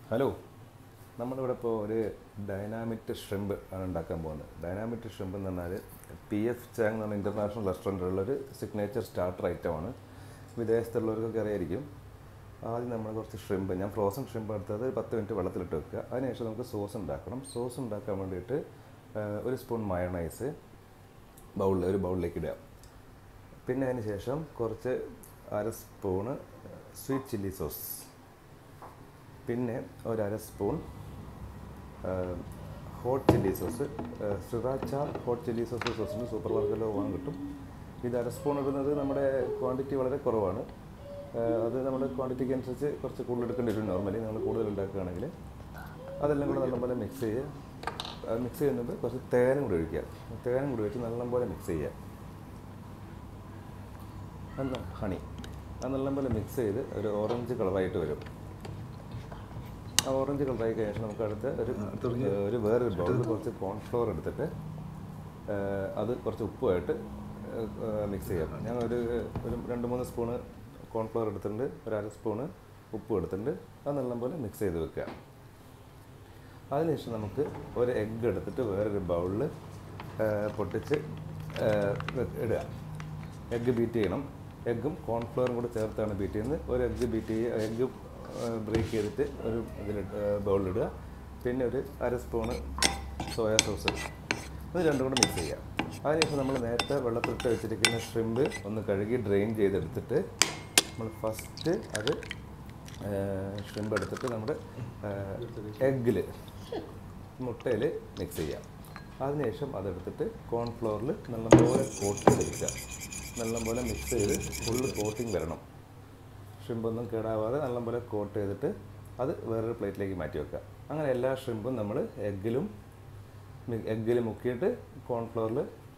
hello നമ്മളിവിടെ ഇപ്പോൾ ഒരു ഡൈനാമിറ്റ് ഷ്രിമ്പ് ആണ് ഉണ്ടാക്കാൻ പോകുന്നത് ഡൈനാമിറ്റ് ഷ്രിമ്പ് എന്ന് പറഞ്ഞാൽ പി എഫ് ചാങ് എന്ന് പറഞ്ഞ ഇൻ്റർനാഷണൽ റെസ്റ്റോറൻറ്റുള്ളൊരു സിഗ്നേച്ചർ സ്റ്റാർട്ടർ ഐറ്റമാണ് വിദേശത്തുള്ളവർക്കൊക്കെ അറിയായിരിക്കും ആദ്യം നമ്മൾ കുറച്ച് ഷ്രിമ്പ് ഞാൻ ഫ്രോസൺ ഷ്രിമ്പ് എടുത്തത് ഒരു പത്ത് മിനിറ്റ് വെള്ളത്തിലിട്ട് വെക്കുക അതിനുശേഷം നമുക്ക് സോസ് ഉണ്ടാക്കണം സോസ് ഉണ്ടാക്കാൻ വേണ്ടിയിട്ട് ആ, ഒരു സ്പൂൺ മയണൈസ് ബൗളിൽ ഒരു ബൗളിലേക്ക് ഇടുക പിന്നെ അതിന് ശേഷം കുറച്ച് അര സ്പൂണ് സ്വീറ്റ് ചില്ലി സോസ് പിന്നെ ഒരു അര spoon hot chilli sauce sriracha hot chilli sauce സോസിന് സൂപ്പർ മാർക്കറ്റിൽ പോകാൻ കിട്ടും ഇത് അര സ്പൂൺ ഇടുന്നത് നമ്മുടെ ക്വാണ്ടിറ്റി വളരെ കുറവാണ് ആ, അത് നമ്മുടെ ക്വാണ്ടിറ്റിക്ക് അനുസരിച്ച് കുറച്ച് കൂടുതൽ എടുക്കേണ്ടി വരും നോർമലി നമ്മൾ കൂടുതൽ ഉണ്ടാക്കുകയാണെങ്കിൽ അതെല്ലാം കൂടെ നല്ലപോലെ മിക്സ് ചെയ്യുക മിക്സ് ചെയ്യുന്നത് കുറച്ച് തേനും കൂടി ഒഴിക്കുക തേനും കൂടി ഒഴിച്ച് നല്ലപോലെ മിക്സ് ചെയ്യുക നല്ല ഹണി അത് നല്ലപോലെ മിക്സ് ചെയ്ത് ഒരു ഓറഞ്ച് കളറായിട്ട് വരും ആ ഓറഞ്ച് കളറായി കഴിഞ്ഞ ശേഷം നമുക്ക് അടുത്ത് ഒരു ഒരു വേറൊരു ബൗളിൽ കുറച്ച് കോൺഫ്ലോർ എടുത്തിട്ട് ആ, അത് കുറച്ച് ഉപ്പുമായിട്ട് മിക്സ് ചെയ്യാം ഞാൻ ഒരു ഒരു രണ്ട് മൂന്ന് സ്പൂണ് കോൺഫ്ലോർ എടുത്തിട്ടുണ്ട് ഒരു അര സ്പൂണ് ഉപ്പും എടുത്തിട്ടുണ്ട് അത് നല്ലപോലെ മിക്സ് ചെയ്ത് വെക്കുക അതിനുശേഷം നമുക്ക് ഒരു എഗ്ഗ് എടുത്തിട്ട് വേറൊരു ബൗളിൽ പൊട്ടിച്ച് ആ, വെ- ഇടുക എഗ്ഗ് ബീറ്റ് ചെയ്യണം എഗ്ഗും കോൺഫ്ലവറും കൂടെ ചേർത്താണ് ബീറ്റ് ചെയ്യുന്നത് ഒരു എഗ്ഗ് ബീറ്റ് ചെയ്യുക എഗ്ഗ് ബ്രേക്ക് ചെയ്തിട്ട് ഒരു ഇതിൽ ബൗളിലിടുക പിന്നെ ഒരു അര സ്പൂണ് സോയാ സോസ് ഇത് രണ്ടും കൂടെ മിക്സ് ചെയ്യുക അതിനുശേഷം നമ്മൾ നേരത്തെ വെള്ളത്തിലിട്ട് വെച്ചിരിക്കുന്ന ഷ്രിമ്പ് ഒന്ന് കഴുകി ഡ്രെയിൻ ചെയ്തെടുത്തിട്ട് നമ്മൾ ഫസ്റ്റ് അത് ഷ്രിമ്പ് എടുത്തിട്ട് നമ്മുടെ എഗ്ഗിൽ മുട്ടയിൽ മിക്സ് ചെയ്യാം അതിനുശേഷം അതെടുത്തിട്ട് കോൺഫ്ലോറിൽ നല്ലപോലെ കോട്ട് ചെയ്തെടുക്കുക നല്ലപോലെ മിക്സ് ചെയ്ത് ഫുള്ള് കോട്ടിങ് വരണം ഷ്രിമ്പൊന്നും കേടാവാതെ നല്ലപോലെ കോട്ട് ചെയ്തിട്ട് അത് വേറൊരു പ്ലേറ്റിലേക്ക് മാറ്റി വെക്കുക അങ്ങനെ എല്ലാ ഷ്രിമ്പും നമ്മൾ എഗ്ഗിലും എഗ്ഗിൽ മുക്കിയിട്ട് കോൺഫ്ലോറിൽ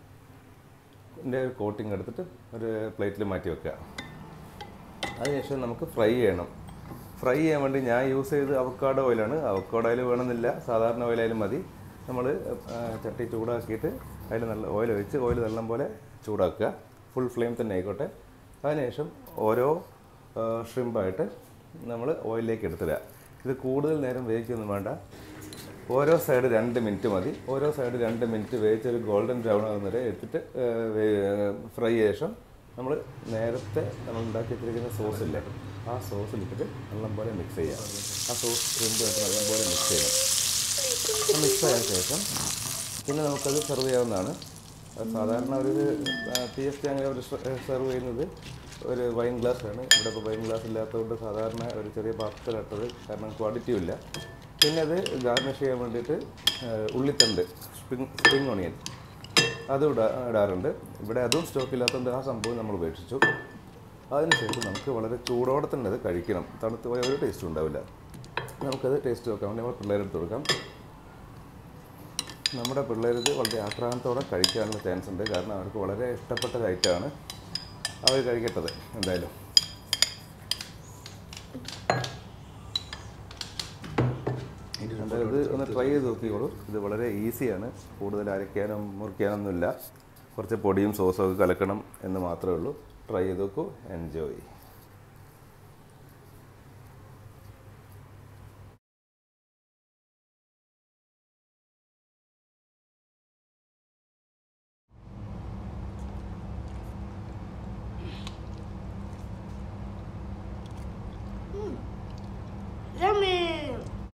ഒരു കോട്ടിങ് എടുത്തിട്ട് ഒരു പ്ലേറ്റിൽ മാറ്റി വെക്കുക അതിനുശേഷം നമുക്ക് ഫ്രൈ ചെയ്യണം ഫ്രൈ ചെയ്യാൻ വേണ്ടി ഞാൻ യൂസ് ചെയ്ത് അവക്കാഡോ ഓയിലാണ് അവക്കാഡോ ഓയിൽ വേണമെന്നില്ല സാധാരണ ഓയിലായാലും മതി നമ്മൾ ചട്ടി ചൂടാക്കിയിട്ട് അതിൽ നല്ല ഓയിൽ ഒഴിച്ച് ഓയിൽ നല്ലപോലെ ചൂടാക്കുക ഫുൾ ഫ്ലെയിം തന്നെ ആയിക്കോട്ടെ അതിനുശേഷം ഓരോ ഷ്രിമ്പായിട്ട് നമ്മൾ ഓയിലിലേക്ക് എടുത്തിടുക ഇത് കൂടുതൽ നേരം വേവിക്കൊന്നും വേണ്ട ഓരോ സൈഡ് രണ്ട് മിനിറ്റ് മതി ഓരോ സൈഡ് രണ്ട് മിനിറ്റ് വേവിച്ച് ഒരു ഗോൾഡൻ ബ്രൗൺ ആകുന്ന വരെ എടുത്തിട്ട് ഫ്രൈ ശേഷം നമ്മൾ നേരത്തെ നമ്മൾ ഉണ്ടാക്കി വെച്ചിരിക്കുന്ന സോസ് ഇല്ലേ ആ സോസിലിട്ടിട്ട് നല്ലപോലെ മിക്സ് ചെയ്യാം ആ സോസ് ക്രീമായിട്ട് നല്ലപോലെ മിക്സ് ചെയ്യണം മിക്സ് ആയ ശേഷം പിന്നെ നമുക്കത് സെർവ് ചെയ്യാവുന്നതാണ് അത് സാധാരണ ഒരു പി എഫ് ടി അങ്ങനെ അവർ സെർവ് ചെയ്യുന്നത് ഒരു വൈൻ ഗ്ലാസ് ആണ് ഇവിടെ ഇപ്പോൾ വൈൻ ഗ്ലാസ് ഇല്ലാത്തതുകൊണ്ട് സാധാരണ ഒരു ചെറിയ പാത്രത്തിലിട്ടത് കാരണം ക്വാണ്ടിറ്റിയും ഇല്ല പിന്നെ അത് ഗാർണിഷ് ചെയ്യാൻ വേണ്ടിയിട്ട് ആ, ഉള്ളിത്തണ്ട് സ്പ്രിങ് സ്പ്രിങ് ഓണിയൻ അതും ഇടാ ഇടാറുണ്ട് ഇവിടെ അതും സ്റ്റോക്ക് ഇല്ലാത്തതുകൊണ്ട് ആ സംഭവം നമ്മൾ ഉപേക്ഷിച്ചു അതിനുശേഷം നമുക്ക് വളരെ ചൂടോടെ തന്നെ അത് കഴിക്കണം തണുത്ത് പോയ ഒരു ടേസ്റ്റും ഉണ്ടാവില്ല നമുക്കത് ടേസ്റ്റ് നോക്കാൻ വേണ്ടി നമ്മൾ പിള്ളേരെടുത്ത് കൊടുക്കാം നമ്മുടെ പിള്ളേരിത് വളരെ ആക്രാന്തത്തോടെ കഴിക്കാനുള്ള ചാൻസ് ഉണ്ട് കാരണം അവർക്ക് വളരെ ഇഷ്ടപ്പെട്ട ഒരു ഐറ്റമാണ് അവർ കഴിക്കട്ടത് എന്തായാലും എന്തായാലും ഇത് ഒന്ന് ട്രൈ ചെയ്ത് നോക്കിക്കോളൂ ഇത് വളരെ ഈസിയാണ് കൂടുതൽ അരയ്ക്കാനും മുറിക്കാനൊന്നുമില്ല കുറച്ച് പൊടിയും സോസും ഒക്കെ കലക്കണം എന്ന് മാത്രമേ ഉള്ളൂ ട്രൈ ചെയ്ത് നോക്കൂ എൻജോയ്